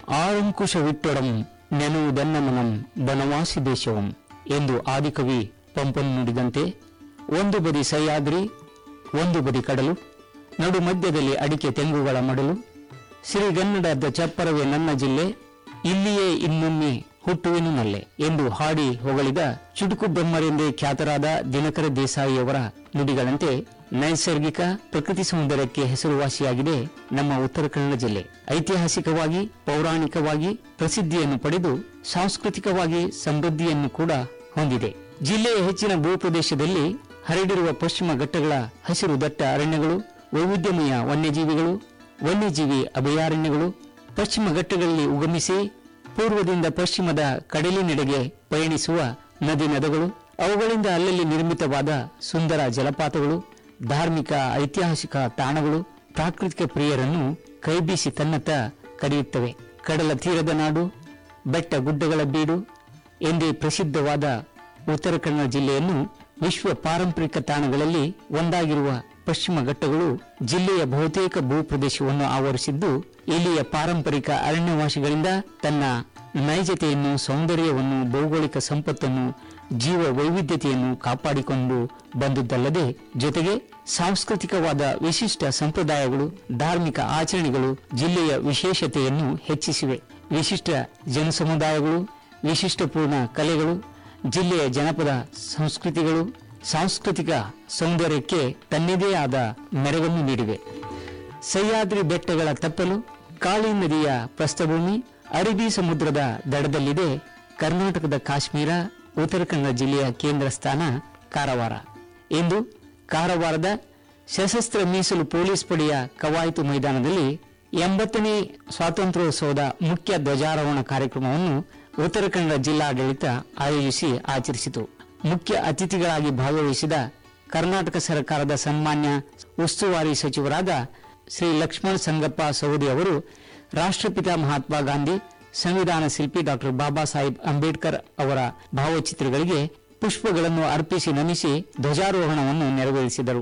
ಆರಂಕುಶವಿಟ್ಟೊಡಂ ನೆನುವುದನ್ನ ಮನಂ ಬನವಾಸಿ ದೇಶವಂ ಎಂದು ಆದಿಕವಿ ಪಂಪನು ನುಡಿದಂತೆ ಒಂದು ಬದಿ ಸಹ್ಯಾದ್ರಿ ಒಂದು ಬದಿ ಕಡಲು ನಡು ಮಧ್ಯದಲ್ಲಿ ಅಡಿಕೆ ತೆಂಗುಗಳ ಮಡಲು ಸಿರಿಗನ್ನಡದ ಚಪ್ಪರವೇ ನನ್ನ ಜಿಲ್ಲೆ ಇಲ್ಲಿಯೇ ಇನ್ನೊಮ್ಮೆ ಹುಟ್ಟುವೆನು ನಲ್ಲೆ ಎಂದು ಹಾಡಿ ಹೊಗಳಿದ ಚುಟುಕು ಬ್ರಹ್ಮರೆಂದೇ ಖ್ಯಾತರಾದ ದಿನಕರ ದೇಸಾಯಿಯವರ ನುಡಿಗಳಂತೆ ನೈಸರ್ಗಿಕ ಪ್ರಕೃತಿ ಸೌಂದರ್ಯಕ್ಕೆ ಹೆಸರುವಾಸಿಯಾಗಿದೆ ನಮ್ಮ ಉತ್ತರ ಕನ್ನಡ ಜಿಲ್ಲೆ ಐತಿಹಾಸಿಕವಾಗಿ ಪೌರಾಣಿಕವಾಗಿ ಪ್ರಸಿದ್ಧಿಯನ್ನು ಪಡೆದು ಸಾಂಸ್ಕೃತಿಕವಾಗಿ ಸಮೃದ್ಧಿಯನ್ನು ಕೂಡ ಹೊಂದಿದೆ ಜಿಲ್ಲೆಯ ಹೆಚ್ಚಿನ ಭೂಪ್ರದೇಶದಲ್ಲಿ ಹರಡಿರುವ ಪಶ್ಚಿಮ ಘಟ್ಟಗಳ ಹಸಿರು ದಟ್ಟ ಅರಣ್ಯಗಳು ವೈವಿಧ್ಯಮಯ ವನ್ಯಜೀವಿಗಳು ವನ್ಯಜೀವಿ ಅಭಯಾರಣ್ಯಗಳು ಪಶ್ಚಿಮ ಘಟ್ಟಗಳಲ್ಲಿ ಉಗಮಿಸಿ ಪೂರ್ವದಿಂದ ಪಶ್ಚಿಮದ ಕಡಲಿನೆಡೆಗೆ ಪಯಣಿಸುವ ನದಿ ನದಗಳು ಅವುಗಳಿಂದ ಅಲ್ಲಲ್ಲಿ ನಿರ್ಮಿತವಾದ ಸುಂದರ ಜಲಪಾತಗಳು ಧಾರ್ಮಿಕ ಐತಿಹಾಸಿಕ ತಾಣಗಳು ಪ್ರಾಕೃತಿಕ ಪ್ರಿಯರನ್ನು ಕೈಬೀಸಿ ತನ್ನತ್ತ ಕರೆಯುತ್ತವೆ ಕಡಲ ತೀರದ ನಾಡು ಬೆಟ್ಟ ಗುಡ್ಡಗಳ ಬೀಡು ಎಂದೇ ಪ್ರಸಿದ್ಧವಾದ ಉತ್ತರ ಕನ್ನಡ ಜಿಲ್ಲೆಯನ್ನು ವಿಶ್ವ ಪಾರಂಪರಿಕ ತಾಣಗಳಲ್ಲಿ ಒಂದಾಗಿರುವ ಪಶ್ಚಿಮ ಘಟ್ಟಗಳು ಜಿಲ್ಲೆಯ ಬಹುತೇಕ ಭೂಪ್ರದೇಶವನ್ನು ಆವರಿಸಿದ್ದು ಇಲ್ಲಿಯ ಪಾರಂಪರಿಕ ಅರಣ್ಯವಾಸಿಗಳಿಂದ ತನ್ನ ನೈಜತೆಯನ್ನು ಸೌಂದರ್ಯವನ್ನು ಭೌಗೋಳಿಕ ಸಂಪತ್ತನ್ನು ಜೀವ ವೈವಿಧ್ಯತೆಯನ್ನು ಕಾಪಾಡಿಕೊಂಡು ಬಂದುದಲ್ಲದೆ ಜೊತೆಗೆ ಸಾಂಸ್ಕೃತಿಕವಾದ ವಿಶಿಷ್ಟ ಸಂಪ್ರದಾಯಗಳು ಧಾರ್ಮಿಕ ಆಚರಣೆಗಳು ಜಿಲ್ಲೆಯ ವಿಶೇಷತೆಯನ್ನು ಹೆಚ್ಚಿಸಿವೆ ವಿಶಿಷ್ಟ ಜನಸಮುದಾಯಗಳು ವಿಶಿಷ್ಟಪೂರ್ಣ ಕಲೆಗಳು ಜಿಲ್ಲೆಯ ಜನಪದ ಸಂಸ್ಕೃತಿಗಳು ಸಾಂಸ್ಕೃತಿಕ ಸೌಂದರ್ಯಕ್ಕೆ ತನ್ನದೇ ಆದ ಮೆರಗನ್ನು ನೀಡಿವೆ ಸಹ್ಯಾದ್ರಿ ಬೆಟ್ಟಗಳ ತಪ್ಪಲು ಕಾಳಿ ನದಿಯ ಪ್ರಸ್ಥಭೂಮಿ ಅರಬ್ಬಿ ಸಮುದ್ರದ ದಡದಲ್ಲಿದೆ ಕರ್ನಾಟಕದ ಕಾಶ್ಮೀರ ಉತ್ತರ ಕನ್ನಡ ಜಿಲ್ಲೆಯ ಕೇಂದ್ರ ಸ್ಥಾನ ಕಾರವಾರ ಇಂದು ಕಾರವಾರದ ಸಶಸ್ತ್ರ ಮೀಸಲು ಪೊಲೀಸ್ ಪಡೆಯ ಕವಾಯತು ಮೈದಾನದಲ್ಲಿ ಎಂಬತ್ತನೇ ಸ್ವಾತಂತ್ರ್ಯೋತ್ಸವದ ಮುಖ್ಯ ಧ್ವಜಾರೋಹಣ ಕಾರ್ಯಕ್ರಮವನ್ನು ಉತ್ತರ ಕನ್ನಡ ಜಿಲ್ಲಾಡಳಿತ ಆಯೋಜಿಸಿ ಆಚರಿಸಿತು ಮುಖ್ಯ ಅತಿಥಿಗಳಾಗಿ ಭಾಗವಹಿಸಿದ ಕರ್ನಾಟಕ ಸರ್ಕಾರದ ಸನ್ಮಾನ್ಯ ಉಸ್ತುವಾರಿ ಸಚಿವರಾದ ಶ್ರೀ ಲಕ್ಷ್ಮಣ್ ಸಂಗಪ್ಪ ಸವದಿ ಅವರು ರಾಷ್ಟ್ರಪಿತ ಮಹಾತ್ಮ ಗಾಂಧಿ ಸಂವಿಧಾನ ಶಿಲ್ಪಿ ಡಾಕ್ಟರ್ ಬಾಬಾ ಸಾಹೇಬ್ ಅಂಬೇಡ್ಕರ್ ಅವರ ಭಾವಚಿತ್ರಗಳಿಗೆ ಪುಷ್ಪಗಳನ್ನು ಅರ್ಪಿಸಿ ನಮಿಸಿ ಧ್ವಜಾರೋಹಣವನ್ನು ನೆರವೇರಿಸಿದರು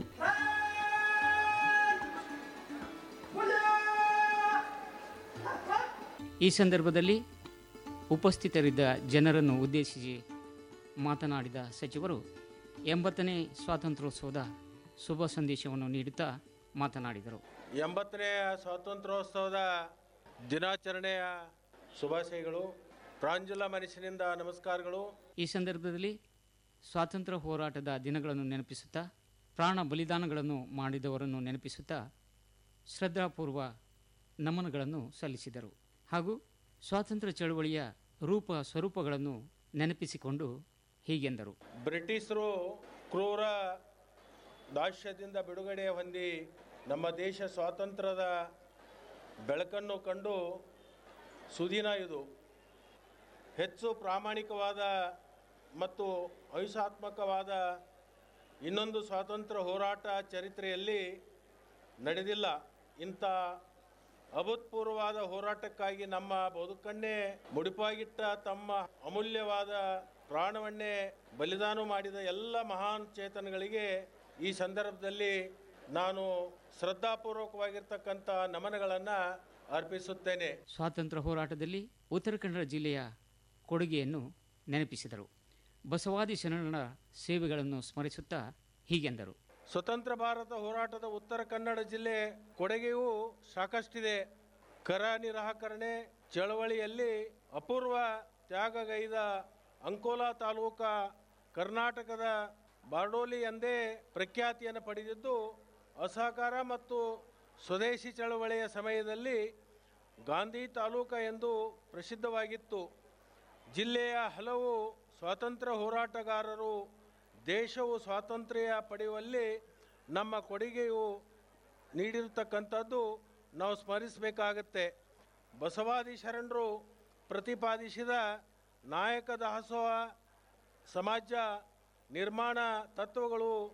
ಈ ಸಂದರ್ಭದಲ್ಲಿ ಉಪಸ್ಥಿತರಿದ್ದ ಜನರನ್ನು ಉದ್ದೇಶಿಸಿ ಮಾತನಾಡಿದ ಸಚಿವರು ಎಂಬತ್ತನೇ ಸ್ವಾತಂತ್ರ್ಯೋತ್ಸವದ ಶುಭ ಸಂದೇಶವನ್ನು ನೀಡುತ್ತಾ ಮಾತನಾಡಿದರು ಎಂಬತ್ತನೆಯ ಸ್ವಾತಂತ್ರ್ಯೋತ್ಸವದ ದಿನಾಚರಣೆಯ ಶುಭಾಶಯಗಳು ಪ್ರಾಂಜಲ ಮನಸ್ಸಿನಿಂದ ನಮಸ್ಕಾರಗಳು ಈ ಸಂದರ್ಭದಲ್ಲಿ ಸ್ವಾತಂತ್ರ್ಯ ಹೋರಾಟದ ದಿನಗಳನ್ನು ನೆನಪಿಸುತ್ತಾ ಪ್ರಾಣ ಬಲಿದಾನಗಳನ್ನು ಮಾಡಿದವರನ್ನು ನೆನಪಿಸುತ್ತಾ ಶ್ರದ್ಧಾಪೂರ್ವ ನಮನಗಳನ್ನು ಸಲ್ಲಿಸಿದರು ಹಾಗೂ ಸ್ವಾತಂತ್ರ್ಯ ಚಳವಳಿಯ ರೂಪ ಸ್ವರೂಪಗಳನ್ನು ನೆನಪಿಸಿಕೊಂಡು ಹೀಗೆಂದರು ಬ್ರಿಟಿಷರು ಕ್ರೂರ ದಾಸ್ಯದಿಂದ ಬಿಡುಗಡೆ ಹೊಂದಿ ನಮ್ಮ ದೇಶ ಸ್ವಾತಂತ್ರ್ಯದ ಬೆಳಕನ್ನು ಕಂಡು ಸುದಿನ ಇದು ಹೆಚ್ಚು ಪ್ರಾಮಾಣಿಕವಾದ ಮತ್ತು ಅಹಿಂಸಾತ್ಮಕವಾದ ಇನ್ನೊಂದು ಸ್ವಾತಂತ್ರ್ಯ ಹೋರಾಟ ಚರಿತ್ರೆಯಲ್ಲಿ ನಡೆದಿಲ್ಲ ಇಂಥ ಅಭೂತಪೂರ್ವವಾದ ಹೋರಾಟಕ್ಕಾಗಿ ನಮ್ಮ ಬದುಕನ್ನೇ ಮುಡಿಪಾಗಿಟ್ಟ ತಮ್ಮ ಅಮೂಲ್ಯವಾದ ಪ್ರಾಣವನ್ನೇ ಬಲಿದಾನ ಮಾಡಿದ ಎಲ್ಲ ಮಹಾನ್ ಚೇತನಗಳಿಗೆ ಈ ಸಂದರ್ಭದಲ್ಲಿ ನಾನು ಶ್ರದ್ಧಾಪೂರ್ವಕವಾಗಿರ್ತಕ್ಕಂಥ ನಮನಗಳನ್ನು ಅರ್ಪಿಸುತ್ತೇನೆ ಸ್ವಾತಂತ್ರ್ಯ ಹೋರಾಟದಲ್ಲಿ ಉತ್ತರ ಕನ್ನಡ ಜಿಲ್ಲೆಯ ಕೊಡುಗೆಯನ್ನು ನೆನಪಿಸಿದರು ಬಸವಾದಿ ಶರಣರ ಸೇವೆಗಳನ್ನು ಸ್ಮರಿಸುತ್ತಾ ಹೀಗೆಂದರು ಸ್ವತಂತ್ರ ಭಾರತ ಹೋರಾಟದ ಉತ್ತರ ಕನ್ನಡ ಜಿಲ್ಲೆ ಕೊಡುಗೆಯೂ ಸಾಕಷ್ಟಿದೆ ಕರ ನಿರಾಕರಣೆ ಚಳವಳಿಯಲ್ಲಿ ಅಪೂರ್ವ ತ್ಯಾಗಗೈದ ಅಂಕೋಲಾ ತಾಲೂಕ ಕರ್ನಾಟಕದ ಬಾರ್ಡೋಲಿ ಎಂದೇ ಪ್ರಖ್ಯಾತಿಯನ್ನು ಪಡೆದಿದ್ದು ಅಸಹಕಾರ ಮತ್ತು ಸ್ವದೇಶಿ ಚಳವಳಿಯ ಸಮಯದಲ್ಲಿ ಗಾಂಧಿ ತಾಲೂಕ ಎಂದು ಪ್ರಸಿದ್ಧವಾಗಿತ್ತು ಜಿಲ್ಲೆಯ ಹಲವು ಸ್ವಾತಂತ್ರ್ಯ ಹೋರಾಟಗಾರರು ದೇಶವು ಸ್ವಾತಂತ್ರ್ಯ ಪಡೆಯುವಲ್ಲಿ ನಮ್ಮ ಕೊಡುಗೆಯು ನೀಡಿರತಕ್ಕಂಥದ್ದು ನಾವು ಸ್ಮರಿಸಬೇಕಾಗತ್ತೆ ಬಸವಾದಿ ಶರಣರು ಪ್ರತಿಪಾದಿಸಿದ ನಾಯಕ ದಾಸೋಹ ಸಮಾಜ ನಿರ್ಮಾಣ ತತ್ವಗಳು